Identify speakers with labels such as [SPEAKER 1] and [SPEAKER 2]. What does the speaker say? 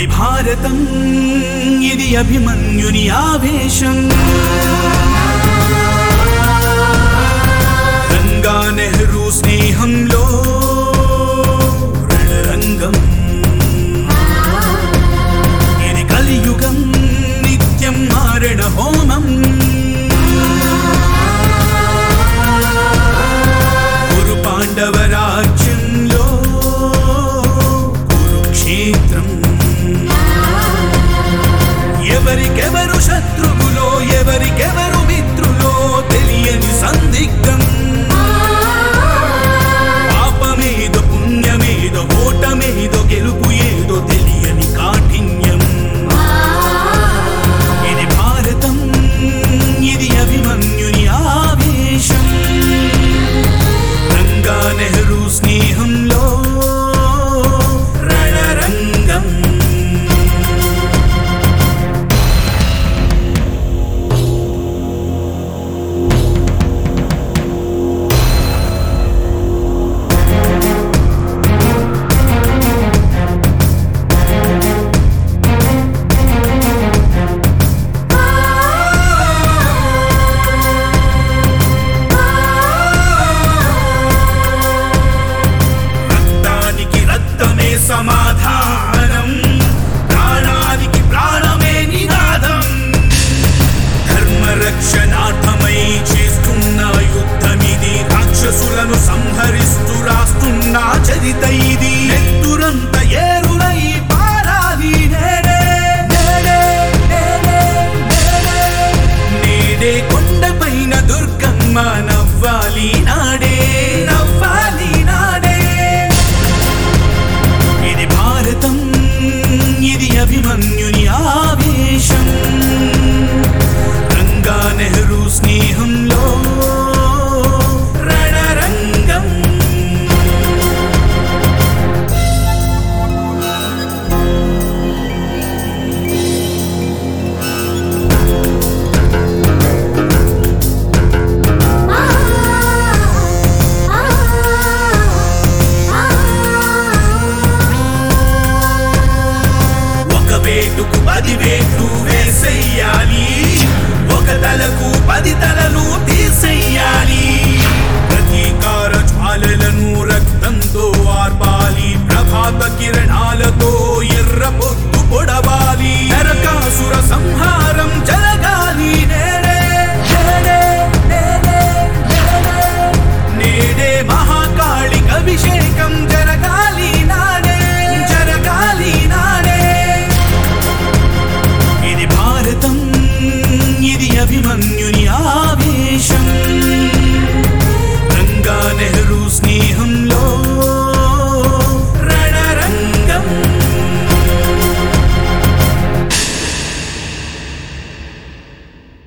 [SPEAKER 1] భారతం ఇది అభిమన్యుని ఆవేశం గంగా నెహ్రూ స్నేహంలో రణరంగం ఇది కలియుగం నిత్యం మారణ హోమం గురు పాండవ రాజ్యంలో కురుక్షేత్రం ఎవరికెవరు శత్రువులో ఎవరికెవరు మిత్రులో తెలియని సందిగ్ధం పాపమేదో పుణ్యమేదో ఓటమేదో గెలుపు ఏదో తెలియని కాఠిన్యం ఇది భారతం ఇది అభిమన్యుని ఆవేశం గంగా నెహ్రూ స్నేహంలో రణరంగం రక్తానికి రక్తమే సమాధానం ప్రాణానికి ప్రాణమే నినాదం ధర్మ రక్షణార్థమై చేస్తున్న యుద్ధమిది రాక్షసులను సంహరిస్తూ రాస్తున్న చరిత ఇది ఎత్తురంత ఏరులై పారాది నేడే నేడే నేడే నేడే నేడే కొండపైన దుర్గమ్మ నవ్వాలి నాడే నవ్వాలి నాడే ఇది భారతం ఇది అభిమన్యుని ఆవేశం గంగా నెహ్రూ స్నేహంలో రణరంగం ఒక వేటుకు పది వేట్లు వేసెయ్యాలి ఒక తలకు పది తలలు తీసెయ్యాలి ప్రతీకార జ్వాలలను రక్తంతో ఆర్పాలి ప్రభాత కిరణాలతో ఎర్ర పొద్దు పొడవాలి నరకాసుర సంహారం జరగాలి నేడే నేడే నేడే నేడే నేడే మహాకాళిక అభిషేకం జరగాలి